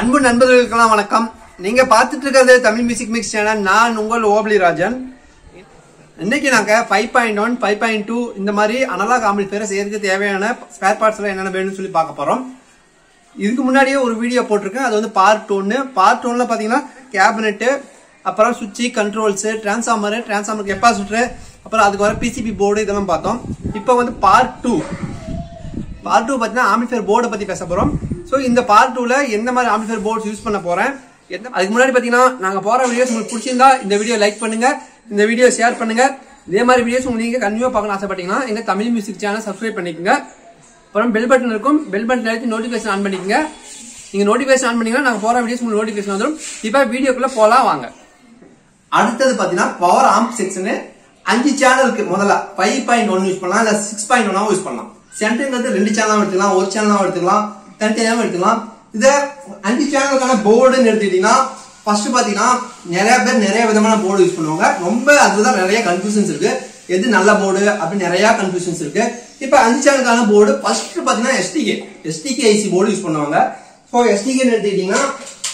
அன்பு நண்பர்களுக்கெல்லாம் வணக்கம் நீங்க பார்த்துட்டு இருக்கிறது தமிழ் மியூசிக் மிக்ஸ் சேனல் நான் உங்கள் ஓபலி ராஜன் இன்னைக்கு நாங்க five point one five point two இந்த மாதிரி அனலாக் ஆம்பிள்ஃபேரை செய்யறதுக்கு தேவையான ஸ்பேர் பார்ட்ஸ் எல்லாம் என்னென்ன வேணும்னு சொல்லி பார்க்க போறோம் இதுக்கு முன்னாடியே ஒரு வீடியோ போட்டிருக்கேன் அது வந்து பார்ட் ஒன்னு பார்ட் ஒன்ல பாத்தீங்கன்னா கேபினெட்டு அப்புறம் சுவிட்சு கண்ட்ரோல்ஸ் டிரான்ஸ்ஃபார்மர் டிரான்ஸ்ஃபார்மர் கெப்பாசிட்டர் அப்புறம் அதுக்கு வர பிசிபி போர்டு இதெல்லாம் பார்த்தோம் இப்போ வந்து பார்ட் டூ பார்ட் டூ பார்த்தீங்கன்னா ஆம்பிஃபயர் போர்டை பற்றி பேச போகிறோம் ஸோ இந்த பார்ட் டூவில் எந்த மாதிரி ஆம்பிஃபயர் போர்ட்ஸ் யூஸ் பண்ண போகிறேன் எந்த அதுக்கு முன்னாடி பார்த்தீங்கன்னா நாங்கள் போகிற வீடியோஸ் உங்களுக்கு பிடிச்சிருந்தா இந்த வீடியோ லைக் பண்ணுங்க இந்த வீடியோ ஷேர் பண்ணுங்க இதே மாதிரி வீடியோஸ் உங்களுக்கு நீங்கள் கன்யூவாக பார்க்கணும் ஆசைப்பட்டீங்கன்னா எங்கள் தமிழ் மியூசிக் சேனல் சப்ஸ்கிரைப் பண்ணிக்கோங்க அப்புறம் பெல் பட்டன் இருக்கும் பெல் பட்டன் அழுத்தி நோட்டிஃபிகேஷன் ஆன் பண்ணிக்கோங்க நீங்கள் நோட்டிஃபிகேஷன் ஆன் பண்ணீங்கன்னா நாங்கள் போகிற வீடியோஸ் உங்களுக்கு நோட்டிஃபிகேஷன் வந்துடும் இப்போ வீடியோக்குள்ளே போகலாம் வாங்க அடுத்தது பாத்தீங்கன்னா பவர் ஆம்ப் செக்ஷனு அஞ்சு சேனலுக்கு முதல்ல ஃபைவ் பாயிண்ட் ஒன் யூஸ் பண்ணலாம் இல்ல சிக்ஸ் பாயிண்ட் ஒன்னாவும் யூஸ் பண்ணலாம் சென்டருங்கிறது ரெண்டு சேனலாவும் எடுத்துக்கலாம் ஒரு சேனலாவும் எடுத்துக்கலாம் தனித்தனியாவும் எடுத்துக்கலாம் இத அஞ்சு சேனலுக்கான போர்டுன்னு எடுத்துக்கிட்டீங்கன்னா ஃபர்ஸ்ட் பாத்தீங்கன்னா நிறைய பேர் நிறைய விதமான போர்டு யூஸ் பண்ணுவாங்க ரொம்ப அதுதான் நிறைய கன்ஃபியூஷன்ஸ் இருக்கு எது நல்ல போர்டு அப்படின்னு நிறைய கன்ஃபியூஷன்ஸ் இருக்கு இப்ப அஞ்சு சேனலுக்கான போர்டு ஃபர்ஸ்ட் பாத்தீங்கன்னா STK STK IC board use பண்ணுவாங்க ஸோ எஸ்டிகேன்னு எடுத்துக்கிட்டீங்கன்னா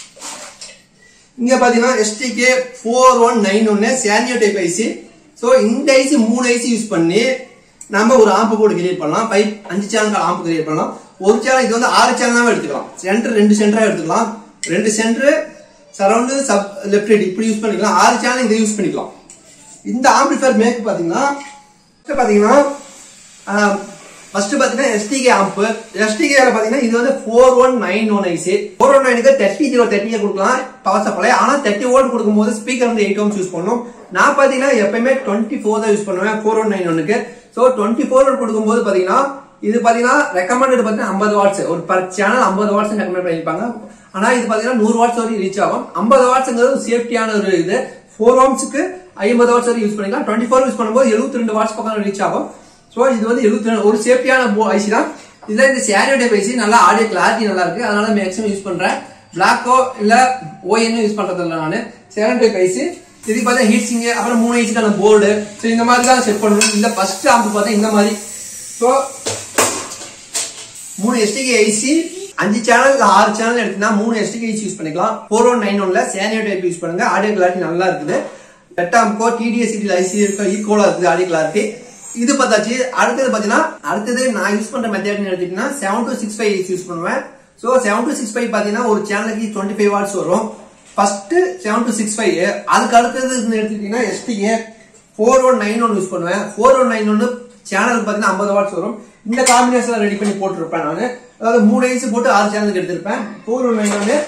இங்க பாத்தீங்கன்னா எஸ்டிகே ஃபோர் ஒன் நைன் ஒன்னு சேனியோ டைப் ஐசி ஸோ இந்த ஐசி மூணு ஐசி யூஸ் பண்ணி நம்ம ஒரு ஆம்பு போர்டு கிரியேட் பண்ணலாம் பைப் அஞ்சு சேனல் ஆம்பு கிரியேட் பண்ணலாம் ஒரு சேனல் இது வந்து ஆறு சேனலாவே எடுத்துக்கலாம் சென்டர் ரெண்டு சென்டரா எடுத்துக்கலாம் ரெண்டு centre surround sub left right இப்படி யூஸ் பண்ணிக்கலாம் ஆறு சேனல் இதை யூஸ் பண்ணிக்கலாம் இந்த ஆம்பிளிஃபயர் மேக் பாத்தீங்கன்னா first பாத்தீங்கன்னா ஃபர்ஸ்ட் பாத்தீங்கன்னா எஸ்டிகே ஆம்ப் எஸ்டிகேல பாத்தீங்கன்னா இது வந்து four one nine one IC four one நைனுக்கு தேர்ட்டி ஜீரோ தேர்ட்டியே கொடுக்கலாம் பவர் சப்ளை ஆனா தேர்ட்டி வோல்ட் கொடுக்கும்போது ஸ்பீக்கர் வந்து எயிட் ஓம்ஸ் யூஸ் பண்ணும் நான் பாத்தீங்கன்னா எப்பயுமே டுவெண்ட்டி ஃபோர் தான் யூஸ் பண்ணுவேன் ஃபோர் ஒன் நைன் ஒன்னுக்கு ஸோ டுவெண்ட்டி ஃபோர் கொடுக்கும்போது பாத்தீங்கன்னா இது பாத்தீங்கன்னா ரெக்கமெண்டட் பாத்தீங்கன்னா ஐம்பது வாட்ஸ் ஒரு பர் சேனல் ஐம்பது வாட்ஸ் ரெக்கமெண்ட் பண்ணிருப்பாங்க ஆனா இது பாத்தீங்கன்னா நூறு வாட்ஸ் வரைக்கும் ரீச் ஆகும் ஐம்பது வாட்ஸ்ங்கிறது சேஃப்டியான ஒரு இது ஃபோர் ஓம்ஸ்க்கு ஐம்பது வாட்ஸ் வரைக்கும் யூஸ் பண்ணிக்கலாம் டுவெண்ட்டி ஃபோர் யூஸ் பண்ணும்போது எழுபத்தி ரெண்டு வாட்ஸ் பக்கம் ரீச் ஆகும் ஸோ இது வந்து எழுபத்தி ரெண்டு ஒரு சேஃப்டியான ஐசி தான் இதுல இந்த சேரியோ டைப் ஐசி நல்லா ஆடியோ கிளாரிட்டி நல்லா இருக்கு அதனால மேக்ஸிமம் யூஸ் பண்றேன் பிளாக்கோ இல்ல ஓஎன்ஓ யூஸ் பண்றது இல்லை நான் சேரியோ டைப் ஐசி இதுக்கு பார்த்தா ஹீட் சிங்கு அப்புறம் மூணு ஐசிக்கான போர்டு ஸோ இந்த மாதிரி தான் செட் பண்ணணும் இந்த ஃபர்ஸ்ட் ஆம்பு பார்த்தா இந்த மாதிரி ஸோ மூணு எஸ்டிகே ஐசி அஞ்சு சேனல் ஆறு சேனல் எடுத்தீங்கன்னா மூணு எஸ்டிகே ஐசி யூஸ் பண்ணிக்கலாம் ஃபோர் ஒன் நைன் ஒன்ல சேனியோ டைப் யூஸ் பண்ணுங்க ஆடியோ கிளாரிட்டி நல்லா இருக்குது பெட்டாம்கோ டிடிஎஸ் ஐசி இருக்க ஈக்குவலா இருக்குது ஆடியோ கிளாரிட்டி இது பார்த்தாச்சு அடுத்தது பாத்தீங்கன்னா அடுத்தது நான் யூஸ் பண்ற மெத்தட் எடுத்துக்கிட்டீங்கன்னா seven two six five use பண்ணுவேன் so seven two six five பாத்தீங்கன்னா ஒரு சேனலுக்கு டுவெண்ட்டி ஃபைவ் வாட்ஸ் வரும் first seven two six five அதுக்கு அடுத்தது எடுத்துக்கிட்டீங்கன்னா STA four one nine one use பண்ணுவேன் ஃபோர் ஒன் நைன் ஒன்னு சேனலுக்கு பாத்தீங்கன்னா ஐம்பது வாட்ஸ் வரும் இந்த காம்பினேஷன் ரெடி பண்ணி போட்டிருப்பேன் நான் அதாவது மூணு ஐசி போட்டு ஆறு சேனலுக்கு எடுத்திருப்பேன் ஃபோர் ஒன் நைன் ஒன்னு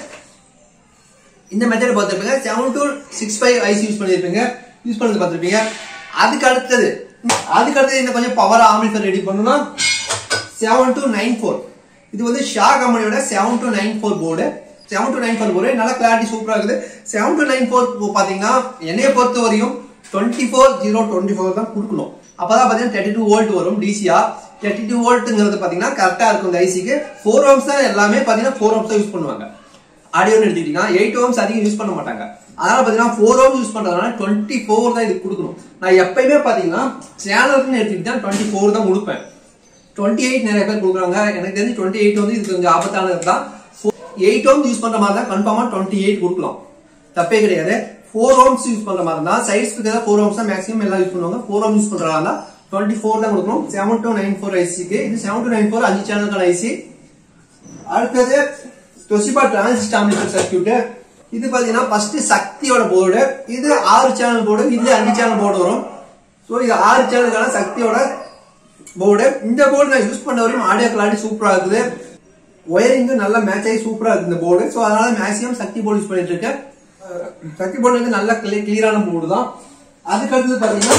இந்த மெத்தட் பார்த்துருப்பீங்க seven two six five IC use பண்ணிருப்பீங்க யூஸ் பண்ணது பார்த்துருப்பீங்க அதுக்கு அடுத்தது அதுக்கு அடுத்தது இந்த கொஞ்சம் பவர் ஆம்பிளிஃபர் ரெடி பண்ணணும்னா செவன் டு நைன் ஃபோர் இது வந்து ஷா கம்பெனியோட seven two nine four board seven two nine four board நல்லா கிளாரிட்டி சூப்பரா இருக்குது செவன் டு நைன் ஃபோர் பாத்தீங்கன்னா என்னைய பொறுத்த வரையும் twenty four zero twenty four தான் கொடுக்கணும் அப்பதான் பாத்தீங்கன்னா தேர்ட்டி டூ வோல்ட் வரும் டிசியா தேர்ட்டி டூ வோல்ட்டுங்கிறது பாத்தீங்கன்னா கரெக்டா இருக்கும் இந்த ஐசிக்கு ஃபோர் ஓம்ஸ் தான் எல்லாமே பாத்தீங்கன்னா ஃபோர் ஓம்ஸ் தான் யூஸ் பண்ணுவாங்க ஆடியோன்னு எடுத்துக்கிட்டீங்கன்னா எயிட் ஓம்ஸ் அதிகம் யூஸ் பண்ண மாட்டாங்க அதனால பாத்தீங்கன்னா ஃபோர் ஓம்ஸ் யூஸ் பண்றதுனால டுவெண்ட்டி ஃபோர் தான் இதுக்கு கொடுக்கணும் நான் எப்பயுமே பாத்தீங்கன்னா சேனலுக்குன்னு எடுத்துக்கிட்டா டுவெண்ட்டி ஃபோர் தான் கொடுப்பேன் டுவெண்ட்டி எயிட் நிறைய பேர் கொடுக்குறாங்க எனக்கு தெரிஞ்சு டுவெண்ட்டி எயிட் வந்து இது கொஞ்சம் ஆபத்தானது தான் எயிட் ஓம்ஸ் யூஸ் பண்ற மாதிரி தான் கன்ஃபார்மா டுவெண்ட்டி எயிட் கொடுக்கலாம் தப்பே கிடையாது ஃபோர் ஓம்ஸ் யூஸ் பண்ற மாதிரி தான் சைட் ஸ்பீக்கர் ஃபோர் ஓம்ஸ் தான் மேக்ஸிமம் எல்லாம் யூஸ் பண்ணுவாங்க ஃபோர் ஓம் யூஸ் பண்றதா இருந்தா டுவெண்ட்டி ஃபோர் தான் கொடுக்கணும் செவன் டு நைன் ஃபோர் ஐசிக்கு இது செவன் டு நைன் ஃபோர் அஞ்சு சேனலுக்கான ஐசி அடுத்தது தொசிபா டிரான்சிஸ்ட் ஆம்பிளிஃபையர் சர்க்கியூட் இது பாத்தீங்கன்னா ஃபர்ஸ்ட் சக்தியோட போர்டு இது ஆறு சேனல் போர்டு இது அஞ்சு சேனல் போர்டு வரும் ஸோ இது ஆறு சேனலுக்கான சக்தியோட போர்டு இந்த போர்டு நான் யூஸ் பண்ண வரையும் ஆடியோ கிளாரிட்டி சூப்பரா இருக்குது ஒயரிங்கும் நல்லா மேட்ச் ஆகி சூப்பரா இருக்கு இந்த போர்டு ஸோ அதனால மேக்ஸிமம் சக்தி போர்டு யூஸ் பண்ணிட்டு இருக்கேன் அஹ் சக்தி போர்டு வந்து நல்ல கிளியரான போர்டு தான் அதுக்கு அடுத்தது பாத்தீங்கன்னா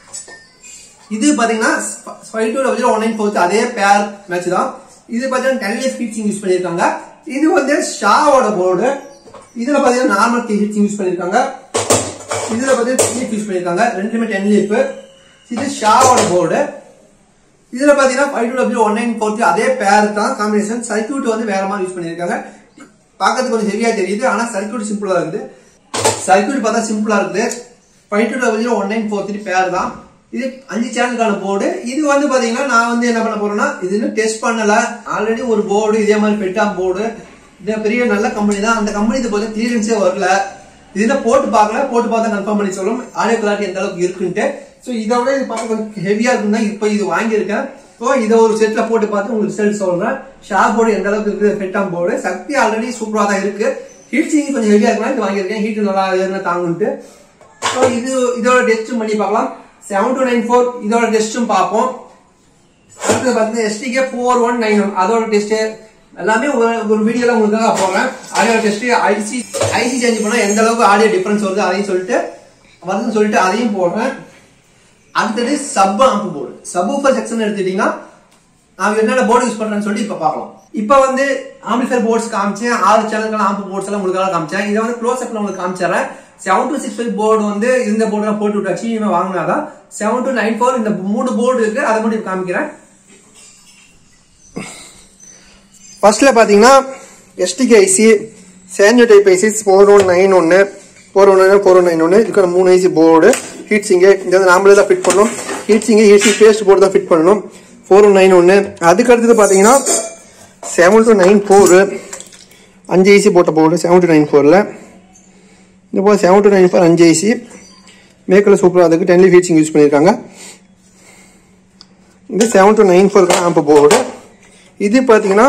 இது பாத்தீங்கன்னா five two double one nine four அதே பேர் மேட்ச் தான் இது பாத்தீங்கன்னா டென் லேஸ் ஹீட்ஸிங் யூஸ் பண்ணிருக்காங்க இது வந்து ஷாவோட போர்டு இதுல பாத்தீங்கன்னா நார்மல் ஹீட்ஸிங் யூஸ் பண்ணிருக்காங்க இதுல பாத்தீங்கன்னா லீப் யூஸ் பண்ணிருக்காங்க ரெண்டுமே டென் லீப் இது ஷாவோட போர்டு இதுல பாத்தீங்கன்னா five two double one nine four அதே பேர் தான் காம்பினேஷன் சர்க்கியூட் வந்து வேற மாதிரி யூஸ் பண்ணிருக்காங்க பார்க்கறதுக்கு கொஞ்சம் ஹெவியா தெரியுது ஆனா சர்க்கியூட் சிம்பிளா இருக்குது சர்க்கியூட் பார்த்தா சிம்பிளா இருக்குது five two double one nine four three pair தான் இது அஞ்சு சேனலுக்கான போர்டு இது வந்து பாத்தீங்கன்னா நான் வந்து என்ன பண்ண போறேன்னா இது இன்னும் டெஸ்ட் பண்ணல ஆல்ரெடி ஒரு போர்டு இதே மாதிரி பெட்டாம் போர்டு இது பெரிய நல்ல கம்பெனி தான் அந்த கம்பெனி இது போல கிளியரன்ஸே வரல இதுல போட்டு பார்க்கல போட்டு பார்த்தா கன்ஃபார்ம் பண்ணி சொல்லும் ஆடியோ கிளாரிட்டி எந்த அளவுக்கு இருக்குன்ட்டு ஸோ இதை விட இது பார்க்க கொஞ்சம் ஹெவியா இருக்குன்னா இப்போ இது வாங்கியிருக்கேன் ஸோ இதை ஒரு செட்ல போட்டு பார்த்து உங்களுக்கு ரிசல்ட் சொல்றேன் ஷாப் போர்டு எந்த அளவுக்கு இருக்குது ஃபெட்டாம் போர்டு சக்தி ஆல்ரெடி சூப்பரா தான் இருக்கு ஹீட் சீங் கொஞ்சம் ஹெவியா இருக்குன்னா இது வாங்கியிருக்கேன் ஹீட் நல்லா ஏறினா தாங்குன்ட்டு ஸோ இது இதோட டெஸ்ட்டும் பண்ணி பார்க்கலாம் செவன் டூ நைன் ஃபோர் இதோட டெஸ்ட்டும் பார்ப்போம் அடுத்து பார்த்தீங்கன்னா STK four one nine one அதோட டெஸ்ட் எல்லாமே ஒரு ஒரு வீடியோல உங்களுக்காக போடுறேன் audio test IC IC change பண்ணா எந்த அளவுக்கு ஆடியோ டிஃபரன்ஸ் வருது அதையும் சொல்லிட்டு வருதுன்னு சொல்லிட்டு அதையும் போடுறேன் அடுத்தது sub amp board sub woofer section எடுத்துட்டீங்கன்னா நான் என்னென்ன போர்டு யூஸ் பண்றேன்னு சொல்லிட்டு இப்ப பார்க்கலாம் இப்ப வந்து ஆம்பிஃபயர் போர்ட்ஸ் காமிச்சேன் ஆறு சேனல்கள் ஆம்பு போர்ட்ஸ் எல்லாம் உங்களுக்காக காமிச்சேன் இதை வந்து க்ளோஸ் அப்ல உங்களுக்கு காமிச்சிடுறேன் seven two six five board வந்து இந்த போர்டு போட்டு விட்டாச்சு இனிமே வாங்கினாதான் செவன் டூ நைன் ஃபோர் இந்த மூணு போர்டு இருக்கு அதை மட்டும் இப்ப காமிக்கிறேன் ஃபர்ஸ்ட்ல பாத்தீங்கன்னா எஸ்டிகே ஐசி சேஞ்சோ type IC four one nine ஒன்று four one nine four one nine ஒன்று இதுக்கான மூணு ஐசி போர்டு ஹீட் சிங்கு இந்த வந்து நாமளே தான் ஃபிட் பண்ணணும் heat sink heat sink paste board தான் ஃபிட் பண்ணணும் ஃபோர் ஒன் நைன் ஒன்று அதுக்கு அடுத்தது பார்த்தீங்கன்னா செவன் டு நைன் ஃபோரு அஞ்சு ஐசி போட்ட போர்டு செவன் டு நைன் ஃபோரில் இந்த போல் செவன் டு நைன் ஃபோர் அஞ்சு ஐசி மேக்கில் சூப்பராக அதுக்கு டென்லி ஹீட் சிங் யூஸ் பண்ணியிருக்காங்க இது செவன் டு நைன் ஃபோருக்கு ஆம்பு போர்டு இது பார்த்தீங்கன்னா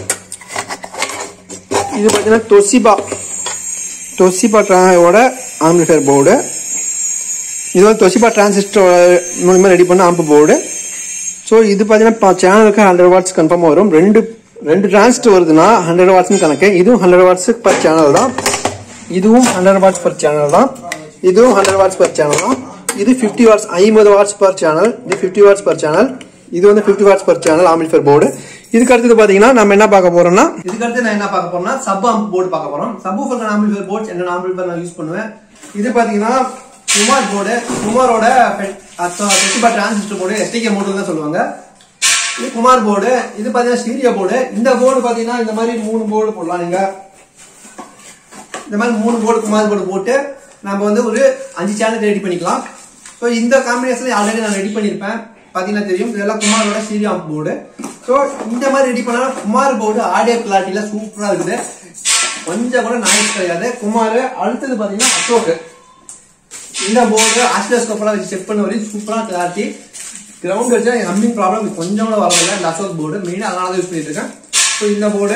இது பார்த்தீங்கன்னா தொசிபா தொசிபா ட்ராவோட ஆம்பிளிஃபயர் போர்டு இது வந்து தொசிபா டிரான்சிஸ்டர் மூலியமாக ரெடி பண்ண ஆம்பு போர்டு ஸோ இது பார்த்தீங்கன்னா சேனலுக்கு ஹண்ட்ரட் வாட்ஸ் கன்ஃபார்மாக வரும் ரெண்டு ரெண்டு டிரான்சிஸ்டர் வருதுன்னா ஹண்ட்ரட் வாட்ஸ்னு கணக்கு இதுவும் ஹண்ட்ரட் வாட்ஸ் பர் சேனல் தான் இதுவும் ஹண்ட்ரட் வாட்ஸ் பர் சேனல் தான் இதுவும் ஹண்ட்ரட் வாட்ஸ் பர் சேனல் தான் இது ஃபிஃப்டி வாட்ஸ் ஐம்பது வாட்ஸ் பர் சேனல் இது ஃபிஃப்டி வாட்ஸ் பர் சேனல் இது வந்து fifty watts per channel amplifier board இதுக்கு அடுத்தது பாத்தீங்கன்னா நம்ம என்ன பார்க்க போறோம்னா இதுக்கு அடுத்து நான் என்ன பார்க்க போறோம்னா சப் ஆம்ப் போர்டு பார்க்க போறோம் சப் ஊஃபர் ஆம்பிளிஃபயர் போர்ட்ஸ் என்ன ஆம்பிளிஃபயர் நான் யூஸ் பண்ணுவேன் இது பாத்தீங்கன்னா குமார் போர்டு குமாரோட Toshiba transistor board STK motor தான் சொல்லுவாங்க இது குமார் போர்டு இது பாத்தீங்கன்னா ஸ்டீரியோ போர்டு இந்த போர்டு பாத்தீங்கன்னா இந்த மாதிரி மூணு போர்டு போடலாம் நீங்க இந்த மாதிரி மூணு போர்டு குமார் போர்டு போட்டு நம்ம வந்து ஒரு அஞ்சு சேனல் ரெடி பண்ணிக்கலாம் ஸோ இந்த காம்பினேஷன்ல ஆல்ரெடி நான் ரெடி பண்ணியிருப்பேன் பாத்தீங்கன்னா தெரியும் இதெல்லாம் குமாரோட சீரியோ போர்டு ஸோ இந்த மாதிரி ரெடி பண்ணா குமார் போர்டு ஆடியோ கிளாரிட்டில சூப்பரா இருக்குது கொஞ்சம் கூட நாய்ஸ் கிடையாது குமார் அடுத்தது பாத்தீங்கன்னா அசோக் இந்த போர்டு ஆஸ்டியோஸ்கோப்லாம் வச்சு செக் பண்ண வரையும் சூப்பரான கிளாரிட்டி கிரவுண்ட் வச்சா ஹம்மிங் ப்ராப்ளம் கொஞ்சம் கூட வரதில்லை இந்த அசோக் போர்டு மெயினாக அதனால தான் யூஸ் பண்ணிட்டு இருக்கேன் ஸோ இந்த போர்டு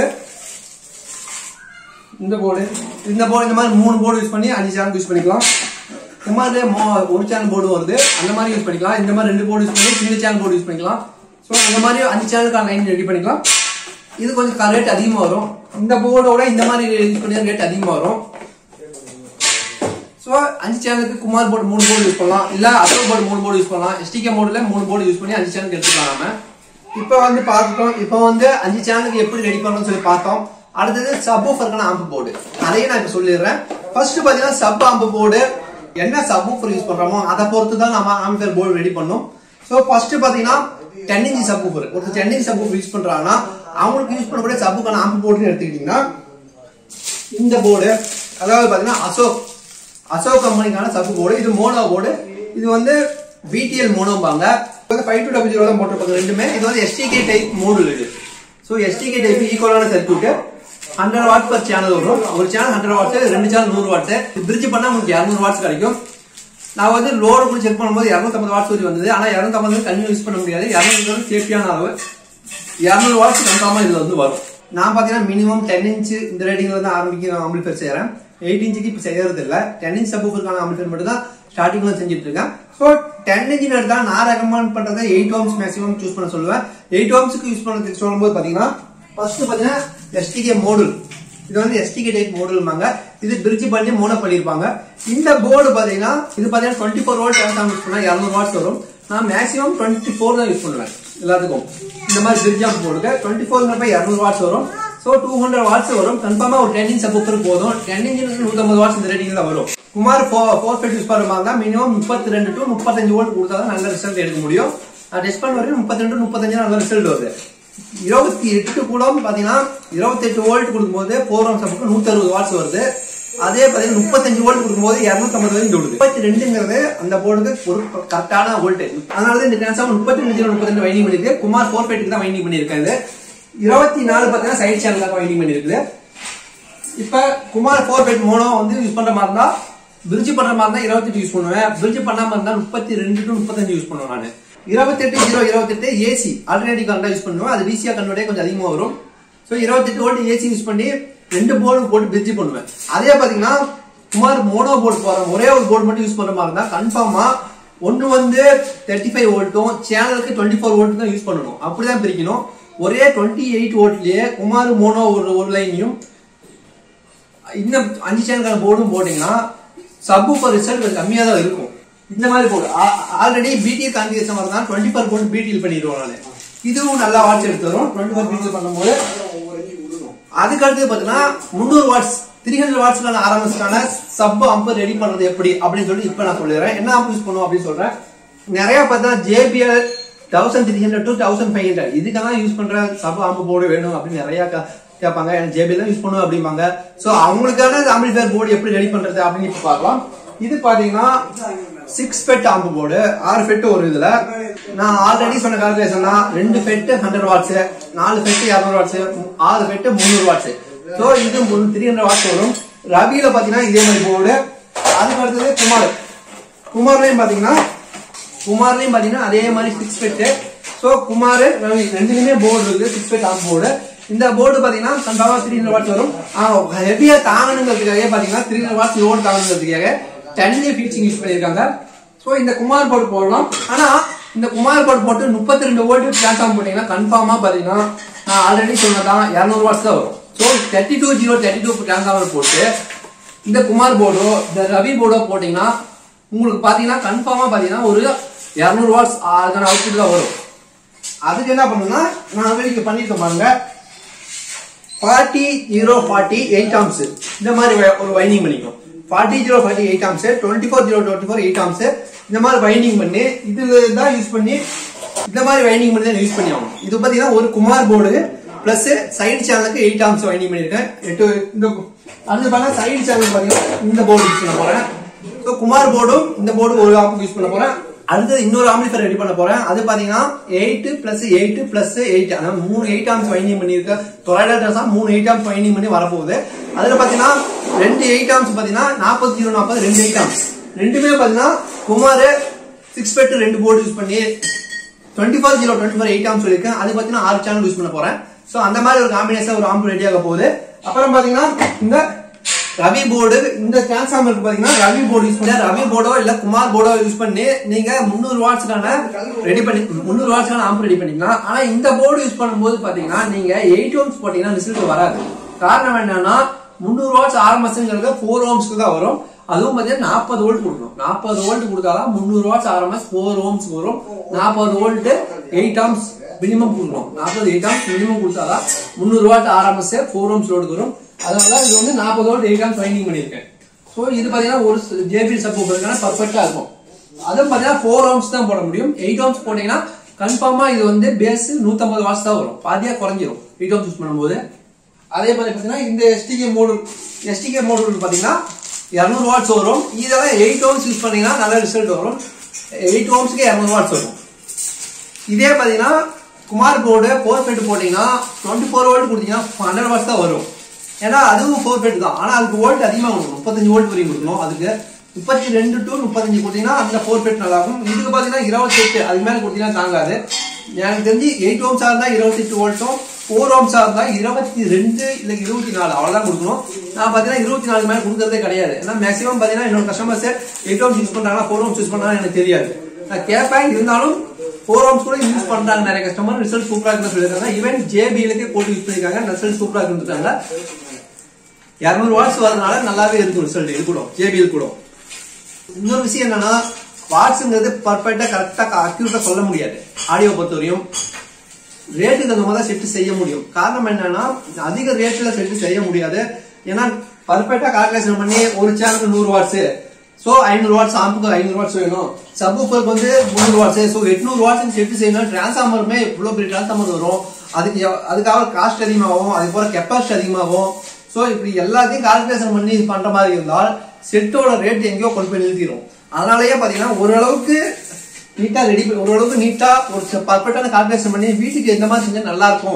இந்த போர்டு இந்த போர்டு இந்த மாதிரி மூணு போர்டு யூஸ் பண்ணி அஞ்சு சேனல் யூஸ் பண்ணிக்கலாம் குமார்ல ஒரு சேனல் போர்டு வருது அந்த மாதிரி யூஸ் பண்ணிக்கலாம் இந்த மாதிரி ரெண்டு போர்டு யூஸ் பண்ணி சிங்கிள் சேனல் போர்டு யூஸ் பண்ணிக்கலாம் ஸோ அந்த மாதிரி அஞ்சு சேனலுக்கான லைன் ரெடி பண்ணிக்கலாம் இது கொஞ்சம் ரேட் அதிகமாக வரும் இந்த போர்டோட இந்த மாதிரி யூஸ் பண்ணி ரேட் அதிகமாக வரும் ஸோ அஞ்சு சேனலுக்கு குமார் போர்டு மூணு போர்டு யூஸ் பண்ணலாம் இல்ல அசோக் போர்டு மூணு போர்டு யூஸ் பண்ணலாம் எஸ்டிகே போர்டுல மூணு போர்டு யூஸ் பண்ணி அஞ்சு சேனலுக்கு எடுத்துக்கலாம் நாம இப்போ வந்து பார்த்துட்டோம் இப்போ வந்து அஞ்சு சேனலுக்கு எப்படி ரெடி பண்ணணும்னு சொல்லி பார்த்தோம் அடுத்தது சப் ஊஃபருக்கான ஆம்பு போர்டு அதையும் நான் இப்போ சொல்லிடுறேன் ஃபர்ஸ்ட் பார்த்தீங்கன்னா சப் ஆம்பு போர்டு என்ன சப் ஊஃபர் யூஸ் பண்றோமோ அதை பொறுத்து தான் நம்ம ஆம்பிஃபயர் போர்டு ரெடி பண்ணோம் ஸோ ஃபர்ஸ்ட் பார்த்தீங்கன்னா டென் இன்ச் சப் ஊஃபர் ஒருத்தர் ten inch subwoofer use பண்றாங்கன்னா அவங்களுக்கு யூஸ் பண்ணக்கூடிய சப்புக்கான ஆம்பு போர்டுன்னு எடுத்துக்கிட்டீங்கன்னா இந்த போர்டு அதாவது பார்த்தீங்கன்னா அசோக் அசோக் கம்பெனிக்கான சப்பு போர்டு இது மோனோ போர்டு இது வந்து பிடிஎல் மோனோம்பாங்க வந்து ஃபைவ் டூ டபுள் ஜீரோ தான் போட்டிருப்பாங்க ரெண்டுமே இது வந்து எஸ்டிகே டைப் மோடு இது ஸோ எஸ்டிகே டைப் ஈக்குவலான circuit hundred watt per channel வரும் ஒரு சேனல் ஹண்ட்ரட் வாட்ஸ் ரெண்டு சேனல் நூறு வாட்ஸ் பிரிட்ஜ் பண்ணா உங்களுக்கு இரநூறு வாட்ஸ் கிடைக்கும் நான் வந்து லோடு கூட செக் பண்ணும்போது இரநூத்தம்பது வாட்ஸ் வரை வந்தது ஆனா இரநூத்தம்பது கன்யூ யூஸ் பண்ண முடியாது இரநூறு வந்து சேஃப்டியான அளவு இரநூறு வாட்ஸ் கன்ஃபார்மா இதுல வந்து வரும் நான் பாத்தீங்கன்னா மினிமம் டென் இன்ச் இந்த ரேட்டிங்ல தான் ஆரம்பிக்க ஆம்பிளிஃபயர் செய்யறேன் எயிட் இன்ச்சுக்கு இப்ப செய்யறது இல்ல டென் இன்ச் சப்வூஃபருக்கான ஆம்பிளிஃபயர் மட்டும் தான் ஸ்டார்டிங்ல செஞ்சுட்டு இருக்கேன் ஸோ டென் இன்ச் எடுத்தா நான் ரெக்கமெண்ட் பண்றது எயிட் ஓம்ஸ் மேக்ஸிமம் சூஸ் பண்ண சொல்லுவேன் எயிட் ஓம்ஸ்க்கு யூஸ் பண்ணதுக்கு சொல்லும்போது பாத்தீங்கன்னா ஃபர்ஸ்ட் பாத்தீங்கன்னா எஸ்டிகே மோடுல் இது வந்து எஸ்டிகே டைப் மோடுல்மாங்க இது பிரிட்ஜ் பண்ணி மோனோ பண்ணிருப்பாங்க இந்த போர்டு பாத்தீங்கன்னா இது பாத்தீங்கன்னா twenty four volt transform use பண்ணா இரநூறு வாட்ஸ் வரும் நான் மேக்ஸிமம் டுவெண்ட்டி ஃபோர் தான் யூஸ் பண்ணுவேன் எல்லாத்துக்கும் இந்த மாதிரி பிரிட்ஜ் ஆஃப் போர்டுக்கு டுவெண்ட்டி ஃபோர் இரநூறு வாட்ஸ் வரும் ஸோ டூ ஹண்ட்ரட் வாட்ஸ் வரும் கன்ஃபார்மா ஒரு டென் இன்ச் சப்போக்கர் போதும் டென் இன்ச் நூற்றம்பது வாட்ஸ் இந்த ரேட்டிங் தான் வரும் Kumar four four FET use பண்ணுறாங்க மினிமம் முப்பத்தி ரெண்டு டு முப்பத்தஞ்சு வோல்ட் கொடுத்தா தான் நல்ல ரிசல்ட் எடுக்க முடியும் நான் டெஸ்ட் பண்ண வரைக்கும் முப்பத்தி ரெண்டு முப்பத்தஞ்சு நல்ல ரிசல்ட் வருது இருபத்தி எட்டு கூட பாத்தீங்கன்னா இருபத்தி எட்டு வோல்ட் கொடுக்கும்போது போர் ஒன் சப்போக்கு நூத்தி அறுபது வாட்ஸ் வருது அதே பாத்தீங்கன்னா முப்பத்தஞ்சு வோல்ட் கொடுக்கும்போது இருநூத்தம்பது வரைக்கும் தொடுது முப்பத்தி ரெண்டுங்கிறது அந்த போர்டுக்கு ஒரு கரெக்டான வோல்டேஜ் அதனால இந்த டிரான்ஸ்ஃபார்மர் முப்பத்தி ரெண்டு முப்பத்தி ரெண்டு வைண்டிங் பண்ணிருக்கு குமார் ஃபோர் ஃபைட்டுக்கு தான் வைண்டிங் பண்ணியிருக்காரு இருபத்தி நாலு பாத்தீங்கன்னா சைட் சேனல் தான் வைண்டிங் பண்ணிருக்குது இப்ப குமார் ஃபோர் பெட் மோனோ வந்து யூஸ் பண்ற மாதிரி இருந்தா பிரிட்ஜ் பண்ற மாதிரி இருந்தா இருபத்தெட்டு யூஸ் பண்ணுவேன் பிரிட்ஜ் பண்ணாம இருந்தா முப்பத்தி ரெண்டு டு முப்பத்தஞ்சு யூஸ் பண்ணுவேன் நான் இருபத்தெட்டு ஜீரோ இருபத்தெட்டு ஏசி ஆல்டர்னேட்டிவ் கரண்டா யூஸ் பண்ணுவேன் அது விசியா கன்வெர்ட்டே கொஞ்சம் அதிகமா வரும் ஸோ இருபத்தெட்டு வோல்ட் ஏசி யூஸ் பண்ணி ரெண்டு போர்டு போட்டு பிரிட்ஜ் பண்ணுவேன் அதே பாத்தீங்கன்னா குமார் மோனோ போர்டு போறேன் ஒரே ஒரு போர்டு மட்டும் யூஸ் பண்ற மாதிரி இருந்தா கன்ஃபார்மா ஒன்னு வந்து தேர்ட்டி ஃபைவ் வோல்ட்டும் சேனலுக்கு டுவெண்ட்டி ஃபோர் வோல்ட் தான் யூஸ் பண்ணணும் அப்படிதான் பிரிக்கணும் ஒரே டுவெண்ட்டி எயிட் வோல்ட்லயே குமார் மோனோ ஒரு ஒரு லைனையும் இன்னும் அஞ்சு சேனலுக்கான போர்டும் போட்டீங்கன்னா சப் ஃபோர் ரிசல்ட் கொஞ்சம் கம்மியாக தான் இருக்கும் இந்த மாதிரி போர்டு ஆல்ரெடி பிடி கான்ஃபிகரேஷன் வரதா டுவெண்ட்டி ஃபோர் போர்டு பிடிஎல் பண்ணிடுவோம் நான் இதுவும் நல்லா வாட்ச் எடுத்து வரும் டுவெண்ட்டி ஃபோர் பிடிஎல் பண்ணும்போது அதுக்கு அடுத்து பார்த்தீங்கன்னா முந்நூறு வாட்ஸ் த்ரீ ஹண்ட்ரட் வாட்ஸ்க்கான ஆர்எம்எஸ்க்கான சப் அம்பு ரெடி பண்றது எப்படி அப்படின்னு சொல்லி இப்போ நான் சொல்லிடுறேன் என்ன அம்பு யூஸ் பண்ணுவோம் அப்படின்னு சொல்றேன் நிறைய பார்த்தா JBL thousand three hundred two thousand five hundred இதுக்கெல்லாம் யூஸ் பண்ற சப் அம்பு போர்டு வேணும் அப்படின்னு நிறைய க- கேட்பாங்க எனக்கு ஜேபிஎல் தான் யூஸ் பண்ணுவோம் அப்படிம்பாங்க ஸோ அவங்களுக்கான ஆம்பிளிஃபயர் போர்டு எப்படி ரெடி பண்றது அப்படின்னு இப்போ பார்க்கலாம் இது பாத்தீங்கன்னா சிக்ஸ் ஃபெட் ஆம்பு போர்டு ஆறு ஃபெட் ஒரு இதுல நான் ஆல்ரெடி சொன்ன கால்குலேஷன் தான் ரெண்டு ஃபெட் ஹண்ட்ரட் வாட்ஸ் நாலு ஃபெட் இரநூறு வாட்ஸ் ஆறு ஃபெட் முந்நூறு வாட்ஸ் ஸோ இது த்ரீ ஹண்ட்ரட் வாட்ஸ் வரும் ரவியில பாத்தீங்கன்னா இதே மாதிரி போர்டு அதுக்கு அடுத்தது குமார் குமார்லயும் பாத்தீங்கன்னா குமார்லயும் பாத்தீங்கன்னா அதே மாதிரி six FET so Kumar Ravi ரெண்டுலயுமே போர்டு இருக்கு சிக்ஸ் ஃபெட் ஆம் போர்டு இந்த போர்டு பாத்தீங்கன்னா கன்ஃபார்மா த்ரீ ஹண்ட்ரட் வாட்ஸ் வரும் ஹெவியா தாங்கணுங்கிறதுக்காக பாத்தீங்கன்னா த்ரீ ஹண்ட்ரட் வாட்ஸ் லோடு தாங்கணுங்கிறதுக்காக டென்லே ஃபீச்சிங் யூஸ் பண்ணியிருக்காங்க ஸோ இந்த குமார் போர்டு போடலாம் ஆனா இந்த குமார் போர்டு போட்டு முப்பத்தி ரெண்டு வோல்ட் டிரான்ஸ்ஃபார்ம் போட்டீங்கன்னா கன்ஃபார்மா பாத்தீங்கன்னா நான் ஆல்ரெடி சொன்னதான் இரநூறு வாட்ஸ் தான் வரும் so thirty two zero thirty two transformer போட்டு இந்த குமார் போர்டோ இந்த ரவி போர்டோ போட்டீங்கன்னா உங்களுக்கு பாத்தீங்கன்னா கன்ஃபார்மா பாத்தீங்கன்னா ஒரு இரநூறு வாட்ஸ் அதுக்கான அவுட்புட் தான் வரும் அதுக்கு என்ன பண்ணுன்னா நான் ஆல்ரெடி பண்ணிருக்கேன் பாருங்க forty zero forty eight amps இந்த மாதிரி வை- ஒரு வைண்டிங் பண்ணிக்கும் forty zero forty eight amps twenty four zero twenty four eight amps இந்த மாதிரி வைண்டிங் பண்ணி இதுல தான் யூஸ் பண்ணி இந்த மாதிரி வைண்டிங் பண்ணி தான் யூஸ் பண்ணி ஆகணும் இது பாத்தீங்கன்னா ஒரு குமார் போர்டு பிளஸ் சைடு சேனலுக்கு எயிட் ஆம்ஸ் வைண்டிங் பண்ணிருக்கேன் எட்டு இந்த அடுத்து பார்த்தா சைடு சேனல் பாத்தீங்கன்னா இந்த போர்டு யூஸ் பண்ண போறேன் ஸோ குமார் போர்டும் இந்த போர்டு ஒரு ஆம்புக்கு யூஸ் பண்ண போறேன் அடுத்தது இன்னொரு ஆம்பிளிஃபயர் ரெடி பண்ண போறேன் அது பாத்தீங்கன்னா eight plus eight plus eight அதாவது மூணு எயிட் ஆம்ஸ் வைண்டிங் பண்ணிருக்க தொலைடாட்டா மூணு எயிட் ஆம்ஸ் வைண்டிங் பண்ணி வரப்போகுது அதுல பாத்தீங்கன்னா ரெண்டு எயிட் ஆம்ஸ் பாத்தீங்கன்னா நாற்பத்தி ஜீரோ நாற்பது ரெண்டு எயிட் ஆம்ஸ் ரெண்டுமே பாத்தீங்கன்னா குமார் சிக்ஸ் பெட் ரெண்டு போர்டு யூஸ் பண்ணி twenty four zero twenty four eight amps சொல்லியிருக்கேன் அது பாத்தீங்கன்னா ஆறு சேனல் யூஸ் பண்ண போறேன் சோ அந்த மாதிரி ஒரு காம்பினேஷன் ஒரு ஆம்பு ரெடி ஆக போகுது அப்புறம் பாத்தீங்கன்னா இந்த ரவி போர்டு இந்த டிரான்ஸ்ஃபார்மருக்கு பாத்தீங்கன்னா ரவி போர்டு யூஸ் பண்ணி ரவி போர்டோ இல்ல குமார் போர்டோ யூஸ் பண்ணி நீங்க முந்நூறு வாட்ஸ்க்கான ரெடி பண்ணி முந்நூறு வாட்ஸ்க்கான ஆம்பு ரெடி பண்ணிக்கலாம் ஆனா இந்த போர்டு யூஸ் பண்ணும்போது பாத்தீங்கன்னா நீங்க எயிட் ஓம்ஸ் போட்டீங்கன்னா ரிசல்ட் வராது காரணம் என்னன்னா முந்நூறு வாட்ஸ் ஆர்எம்எஸ்ங்கிறது ஃபோர் ஓம்ஸ்க்கு தான் வரும் அதுவும் பாத்தீங்கன்னா நாற்பது வோல்ட் கொடுக்கணும் நாற்பது வோல்ட் கொடுத்தாதான் முந்நூறு வாட்ஸ் ஆர்எம்எஸ் ஃபோர் ஓம்ஸ் வரும் நாற்பது வோல்ட் எயிட் ஆம்ஸ் மினிமம் கொடுக்கணும் நாற்பது எயிட் ஆம்ஸ் மினிமம் கொடுத்தாதான் முந்நூறு watt RMS four ohms load வரும் அதனால இது வந்து நாற்பது வோல்ட் எயிட் ஆம்ஸ் வைண்டிங் பண்ணியிருக்கேன் ஸோ இது பாத்தீங்கன்னா ஒரு ஜேபி சப் இருக்கான பர்ஃபெக்டா இருக்கும் அதுவும் பாத்தீங்கன்னா ஃபோர் ஓம்ஸ் தான் போட முடியும் எயிட் ஓம்ஸ் போட்டீங்கன்னா கன்ஃபார்மா இது வந்து பேஸ் 150 வாட்ஸ் தான் வரும் பாதியா குறைஞ்சிரும் எயிட் ஓம்ஸ் யூஸ் பண்ணும்போது அதே மாதிரி பாத்தீங்கன்னா இந்த எஸ்டிகே மோடு எஸ்டிகே மோடு பாத்தீங்கன்னா 200 வாட்ஸ் வரும் இதெல்லாம் எயிட் ஓம்ஸ் யூஸ் பண்ணீங்கன்னா நல்ல ரிசல்ட் வரும் எயிட் ஓம்ஸ்க்கு 200 வாட்ஸ் வரும் இதே பாத்தீங்கன்னா குமார் போர்டு ஃபோர் பெட் போட்டீங்கன்னா டுவெண்ட்டி ஃபோர் வோல்ட் கொடுத்தீங்கன்னா ஹண்ட்ரட் வாட்ஸ் தான் வரும் ஏன்னா அதுவும் ஃபோர் பெட் தான் ஆனா அதுக்கு வோல்ட் அதிகமா கொடுக்கணும் முப்பத்தஞ்சு வோல்ட் வரைக்கும் கொடுக்கணும் அதுக்கு முப்பத்தி ரெண்டு டு முப்பத்தஞ்சு கொடுத்தீங்கன்னா அந்த ஃபோர் பெட் நல்லா இருக்கும் இதுக்கு பாத்தீங்கன்னா இருபத்தி எட்டு அது மேல கொடுத்தீங்கன்னா தாங்காது எனக்கு தெரிஞ்சு எயிட் ஓம்ஸா இருந்தா இருபத்தி எட்டு வோல்ட்டும் ஃபோர் ஓம்ஸா இருந்தா இருபத்தி ரெண்டு இல்ல இருபத்தி நாலு அவ்வளவுதான் கொடுக்கணும் நான் பாத்தீங்கன்னா இருபத்தி நாலு மேல கொடுக்கறதே கிடையாது ஏன்னா மேக்ஸிமம் பாத்தீங்கன்னா என்னோட கஸ்டமர்ஸ் எயிட் ஓம்ஸ் யூஸ் பண்றாங்களா ஃபோர் ஓம்ஸ் யூஸ் பண்றாங்க எனக்கு தெரியாது நான் கேட்பேன் இருந்தாலும் ஃபோர் ஓம்ஸ் கூட யூஸ் பண்றாங்க நிறைய கஸ்டமர் ரிசல்ட் சூப்பரா இருக்குன்னு சொல்லியிருக்காங்க ஈவன் ஜேபிஎலுக்கு போட்டு யூஸ் பண்ணிருக்காங்க ரிசல்ட் சூப்பரா இருக்குன்னு இரநூறு வாட்ஸ் வரதுனால நல்லாவே இருக்கும் ரிசல்ட் இது கூட ஜேபிஎல் கூட இன்னொரு விஷயம் என்னன்னா வாட்ஸ்ங்கிறது பர்ஃபெக்டா கரெக்டா அக்யூரேட்டா சொல்ல முடியாது ஆடியோ பொறுத்தவரையும் ரேட்டுக்கு தகுந்த மாதிரி செட்டு செய்ய முடியும் காரணம் என்னன்னா அதிக ரேட்ல செட்டு செய்ய முடியாது ஏன்னா பர்ஃபெக்டா கால்குலேஷன் பண்ணி ஒரு சேனலுக்கு நூறு வாட்ஸ் சோ ஐநூறு வாட்ஸ் ஆம்புக்கு ஐநூறு வாட்ஸ் வேணும் சப்வூஃபருக்கு வந்து முந்நூறு வாட்ஸ் சோ எட்நூறு வாட்ஸ் செட்டு செய்யணும் டிரான்ஸ்ஃபார்மருமே இவ்வளவு பெரிய டிரான்ஸ்ஃபார்மர் வரும் அதுக்கு எவ்- அதுக்காக காஸ்ட் அதிகமாகும் அது போல கெப்பாசிட்டி அதிகமாகும் சோ இப்படி எல்லாத்தையும் கால்குலேஷன் பண்ணி இது பண்ற மாதிரி இருந்தால் செட்டோட ரேட் எங்கேயோ கொண்டு போய் நிறுத்திடும் அதனாலயே பாத்தீங்கன்னா ஓரளவுக்கு நீட்டா ரெடி ஓரளவுக்கு நீட்டா ஒரு பர்ஃபெக்டான கால்குலேஷன் பண்ணி வீட்டுக்கு எந்த மாதிரி செஞ்சா நல்லா இருக்கும்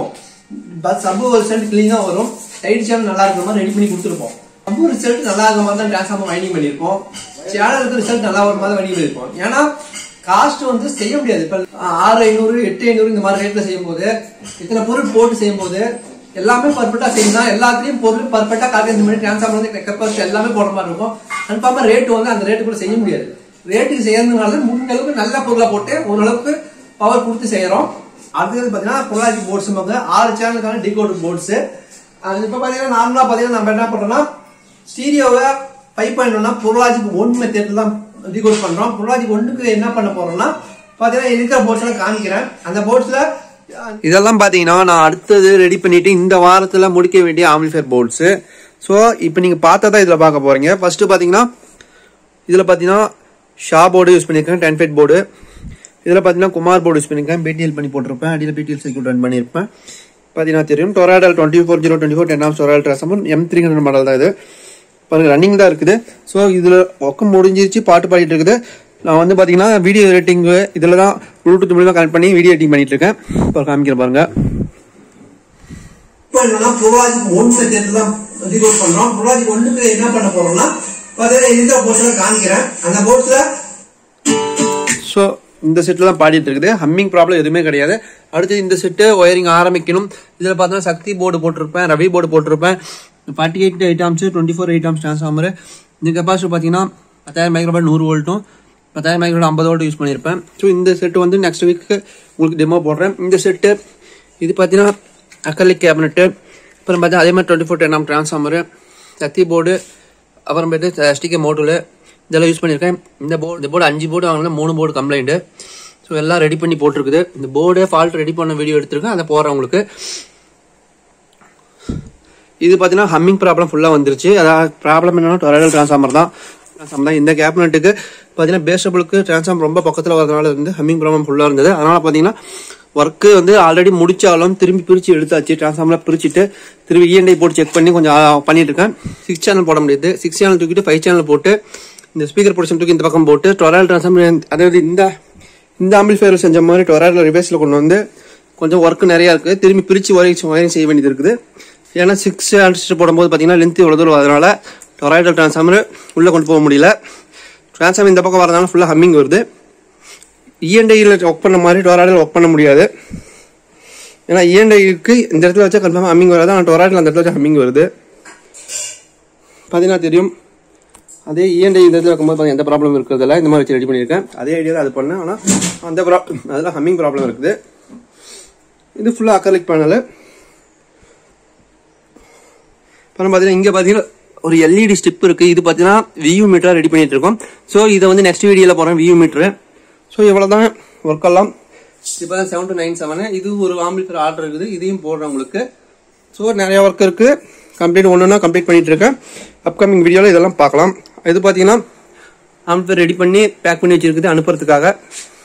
சப்பு ரிசல்ட் கிளீனாக வரும் டைட் சேனல் நல்லா இருக்கிற மாதிரி ரெடி பண்ணி கொடுத்துருப்போம் சப்பு ரிசல்ட் நல்லா இருக்கிற மாதிரி தான் டிரான்ஸ்ஃபார்மர் வைண்டிங் பண்ணியிருப்போம் சேனலுக்கு ரிசல்ட் நல்லா வர மாதிரி வைண்டிங் பண்ணியிருப்போம் ஏன்னா காஸ்ட் வந்து செய்ய முடியாது இப்ப ஆறு ஐநூறு எட்டு ஐநூறு இந்த மாதிரி ரேட்ல செய்யும் போது இத்தனை பொருள் போட்டு செய்யும் போது எல்லாமே பர்ஃபெக்டா செய்யணும் எல்லாத்துலயும் பொருள் பர்ஃபெக்டா காட்டு இந்த மாதிரி டிரான்ஸ்ஃபார்மர் வந்து கெப்பாசிட்டி எல்லாமே போடுற மாதிரி இருக்கும் கன்ஃபார்மா ரேட் வந்து அந்த ரேட்டுக்குள்ள செய்ய முடியாது ரேட்டுக்கு செய்யறதுனால தான் முடிஞ்ச அளவுக்கு நல்ல பொருளா போட்டு ஓரளவுக்கு பவர் கொடுத்து செய்யறோம் அடுத்தது பாத்தீங்கன்னா பொருளாதார போர்ட்ஸ் ஆறு சேனலுக்கான டிகோட் போர்ட்ஸ் இப்ப பாத்தீங்கன்னா நார்மலா பாத்தீங்கன்னா நம்ம என்ன பண்றோம்னா ஸ்டீரியோவை ஃபைவ் பாயிண்ட் ஒன்னா பொருளாஜிக்கு ஒன் மெத்தட்ல தான் டிகோட் பண்றோம் பொருளாஜிக்கு ஒன்றுக்கு என்ன பண்ண போறோம்னா பாத்தீங்கன்னா இருக்கிற போர்ட்ஸ் எல்லாம் காமிக்கிறேன் அந்த போர்ட்ஸ்ல இதெல்லாம் பாத்தீங்கன்னா நான் அடுத்தது ரெடி பண்ணிட்டு இந்த வாரத்துல முடிக்க வேண்டிய ஆம்பிளிஃபயர் போர்ட்ஸ் ஸோ இப்போ நீங்க பார்த்தா இதுல பார்க்க போறீங்க ஃபர்ஸ்ட் பாத்தீங்கன்னா இதுல பாத்தீங்கன்னா ஷா போர்டு யூஸ் பண்ணியிருக்கேன் டென் ஃபைட் போர்டு இதில் பார்த்தீங்கன்னா குமார் போர்டு யூஸ் பண்ணியிருக்கேன் பிடிஎல் பண்ணி போட்டிருப்பேன் அடியில் பிடிஎல் சர்க்கியூட் ரன் பண்ணியிருப்பேன் பார்த்தீங்கன்னா தெரியும் toroidal twenty four zero twenty four ten of toroidal transformer M three hundred model தான் இது பாருங்க ரன்னிங் தான் இருக்குது ஸோ இதில் ஒர்க்கு முடிஞ்சிருச்சு பாட்டு பாடிட்டு இருக்குது நான் வந்து பார்த்தீங்கன்னா வீடியோ எடிட்டிங் இதில் தான் ப்ளூடூத் மூலியமாக கனெக்ட் பண்ணி வீடியோ எடிட்டிங் பண்ணிட்டு இருக்கேன் இப்போ காமிக்கிறேன் பாருங்க இப்போ என்னன்னா ப்ரோலாஜிக் ஒன் மெத்தட் தான் டிகோட் பண்றோம் ப்ரோலாஜிக் ஒன்னுக்கு என்ன பண்ண போறோம்னா பார்த்தீங்கன்னா இருக்கிற போர்ட்ஸ்ல காமிக்கிறேன் அந்த போர்ட்ஸ்ல ஸோ இந்த செட்டில் தான் பாடிட்டு இருக்குது ஹம்மிங் ப்ராப்ளம் எதுவுமே கிடையாது அடுத்து இந்த செட்டு ஒயரிங் ஆரம்பிக்கணும் இதில் பார்த்தீங்கன்னா சக்தி போர்டு போட்டிருப்பேன் ரவி போர்டு போட்டிருப்பேன் forty eight eight amps twenty four eight amps transformer இந்த கெப்பாசிட்டி பார்த்தீங்கன்னா பத்தாயிரம் மைக்ரோபாட் நூறு வோல்ட்டும் பத்தாயிரம் மைக்ரோபாட் ஐம்பது வோல்ட் யூஸ் பண்ணியிருப்பேன் ஸோ இந்த செட்டு வந்து நெக்ஸ்ட் வீக் உங்களுக்கு டெமோ போடுறேன் இந்த செட்டு இது பார்த்தீங்கன்னா அக்கலிக் கேபினெட்டு அப்புறம் பார்த்தா அதே மாதிரி twenty four ten amp transformer Shakti board அப்புறமேட்டு எஸ்டிகே மோட்டூலு இதெல்லாம் யூஸ் பண்ணியிருக்கேன் இந்த போர்டு இந்த போர்டு அஞ்சு போர்டு வாங்கினா மூணு போர்டு கம்ப்ளைண்ட்டு ஸோ எல்லாம் ரெடி பண்ணி போட்டிருக்குது இந்த போர்டே ஃபால்ட் ரெடி பண்ண வீடியோ எடுத்திருக்கேன் அதை போடுறேன் உங்களுக்கு இது பார்த்தீங்கன்னா ஹம்மிங் ப்ராப்ளம் ஃபுல்லாக வந்துருச்சு அதாவது ப்ராப்ளம் என்னன்னா டொரடல் டிரான்ஸ்ஃபார்மர் தான் டிரான்ஸ்ஃபார்மர் தான் இந்த கேபினட்டுக்கு பார்த்தீங்கன்னா பேஸ்டபிளுக்கு டிரான்ஸ்ஃபார்மர் ரொம்ப பக்கத்தில் வரதுனால வந்து ஹம்மிங் ப்ராப்ளம் ஃபுல்லாக இருந்தது அதனால் பார்த்தீங்கன்னா ஒர்க்கு வந்து ஆல்ரெடி முடிச்சாலும் திரும்பி பிரித்து எடுத்தாச்சு டிரான்ஸ்ஃபார்மர் பிரிச்சுட்டு திரும்பி இஎன்ஐ போட்டு செக் பண்ணி கொஞ்சம் ஆ, பண்ணிட்டு இருக்கேன் சிக்ஸ் சேனல் போட முடியாது சிக்ஸ் சேனல் தூக்கிட்டு ஃபைவ் சேனல் போட்டு இந்த ஸ்பீக்கர் பொடிஷன் தூக்கி இந்த பக்கம் போட்டு டொரால் டிரான்ஸ்ஃபார்மர் அதாவது இந்த இந்த ஆம்பிள்ஃபயர் செஞ்ச மாதிரி டொரால் ரிவர்ஸில் கொண்டு வந்து கொஞ்சம் ஒர்க் நிறையா இருக்குது திரும்பி பிரித்து ஒயரிங் ஒயரிங் செய்ய வேண்டியது இருக்குது ஏன்னா சிக்ஸ் அடிச்சுட்டு போடும்போது பார்த்தீங்கன்னா லென்த் இவ்வளோ தூரம் அதனால டொராய்டல் டிரான்ஸ்ஃபார்மர் உள்ளே கொண்டு போக முடியல டிரான்ஸ்ஃபார்மர் இந்த பக்கம் வரதுனால ஃபுல்லாக ஹம்மிங் வருது இஎன்டையில் ஒர்க் பண்ண மாதிரி டொராய்டல் ஒர்க் பண்ண முடியாது ஏன்னா இஎன்டைக்கு இந்த இடத்துல வச்சா கன்ஃபார்மாக ஹம்மிங் வராது ஆனால் டொராய்டல் அந்த இடத்துல வச்சா ஹம்மிங் வருது பார்த்தீங்கன்னா தெரியும் அதே இஎன்டை இந்த இடத்துல வைக்கும்போது பாத்தீங்கன்னா எந்த ப்ராப்ளம் இருக்கிறதில்ல இந்த மாதிரி வச்சு ரெடி பண்ணியிருக்கேன் அதே ஐடியா அது பண்ணேன் ஆனால் அந்த ப்ராப்ளம் அதில் ஹம்மிங் ப்ராப்ளம் இருக்குது இது ஃபுல்லாக அக்கலிக் பேனல் அப்புறம் பார்த்தீங்கன்னா இங்கே பார்த்தீங்கன்னா ஒரு எல்இடி ஸ்டிப் இருக்கு இது பார்த்தீங்கன்னா வியூ மீட்டர் ரெடி பண்ணிட்டு இருக்கோம் ஸோ இதை வந்து நெக்ஸ்ட் வீடியோவில் போகிறேன் வியூ மீட்டரு ஸோ இவ்வளோ தான் ஒர்க் எல்லாம் இப்போ தான் செவன் டு நைன் செவன் இது ஒரு ஆம்பிளிஃபர் ஆர்டர் இருக்குது இதையும் போடுறேன் உங்களுக்கு ஸோ நிறைய ஒர்க் இருக்கு கம்ப்ளீட் ஒன்று ஒன்றா கம்ப்ளீட் பண்ணிட்டு இருக்கேன் அப்கமிங் வீடியோவில் இதெல்லாம் பார்க்கலாம் இது பார்த்தீங்கன்னா ஆம்பிளிஃபர் ரெடி பண்ணி பேக் பண்ணி வச்சிருக்குது அனுப்புறதுக்காக